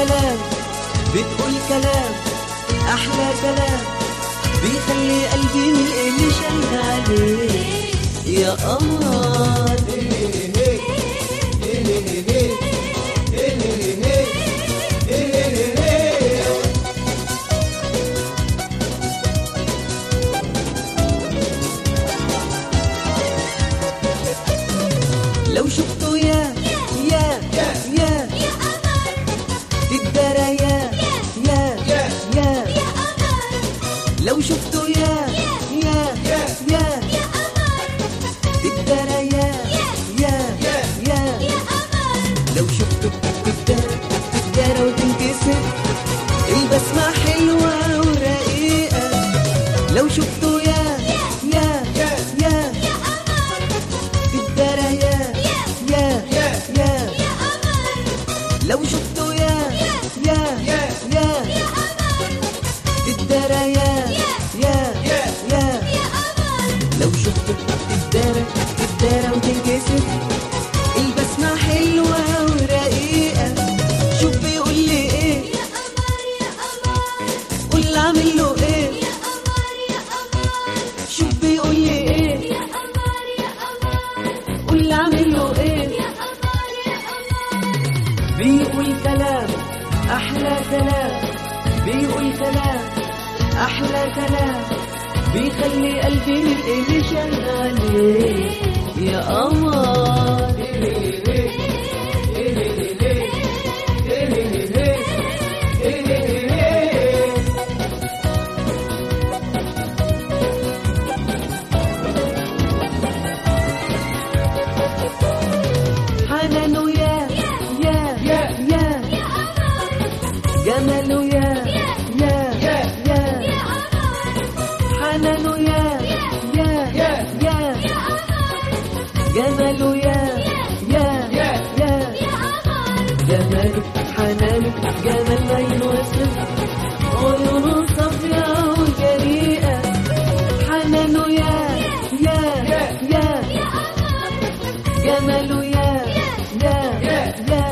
كلام بتقول كلام احلى كلام بيخلي قلبي من اللي شايل عليه يا قمر لو شفته يا يا يا تدرى يا يا يا لو شفته يا يا يا تدرى يا يا يا لو شفته تدرى تدرى وتنكسر البسمة حلوة ورقيقة لو شفته يا يا يا تدرى يا يا يا لو شفته يا يا يا تدرى يا يا يا لو شفته تدرى تدرى وتنكسر البسمة حلوة ورقيقة شوف بيقول لي ايه قول اعمل له ايه شوف بيقول لي ايه قول اعمل له ايه بيقول كلام احلى كلام بيقول كلام احلى كلام بيخلي قلبي من اللي شايل عليه يا قمر حنانه يا يا يا جماله يا يا يا حنانه يا يا يا جماله يا يا يا جماله حنانه جمال ما ينوصف عيونه صافية وجريئة حنانه يا يا يا جماله يا يا يا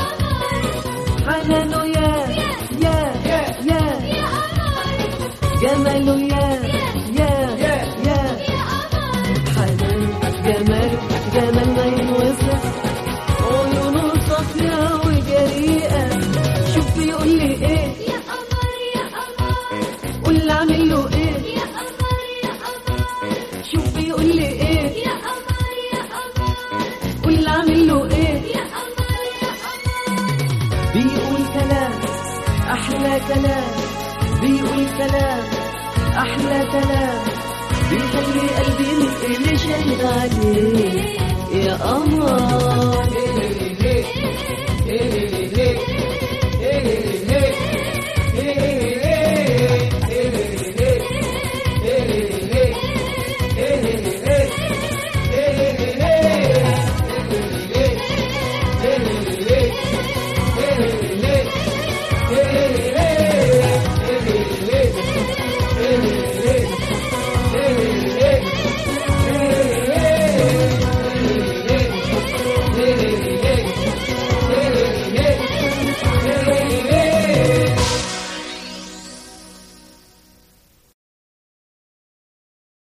حنانه يا يا يا جماله يا يا يا حنان جماله جمال ما ينوصف عيونه صافية وجريئة شوف بيقول لي ايه قول اعمل له ايه شوف بيقول لي ايه قول اعمل له ايه بيقول كلام احلى كلام بيقول كلام احلى كلام بيخلي قلبي من اللي شاهد عليه يا قمر Hey, hey, hey, hey, hey, hey, hey, hey, hey,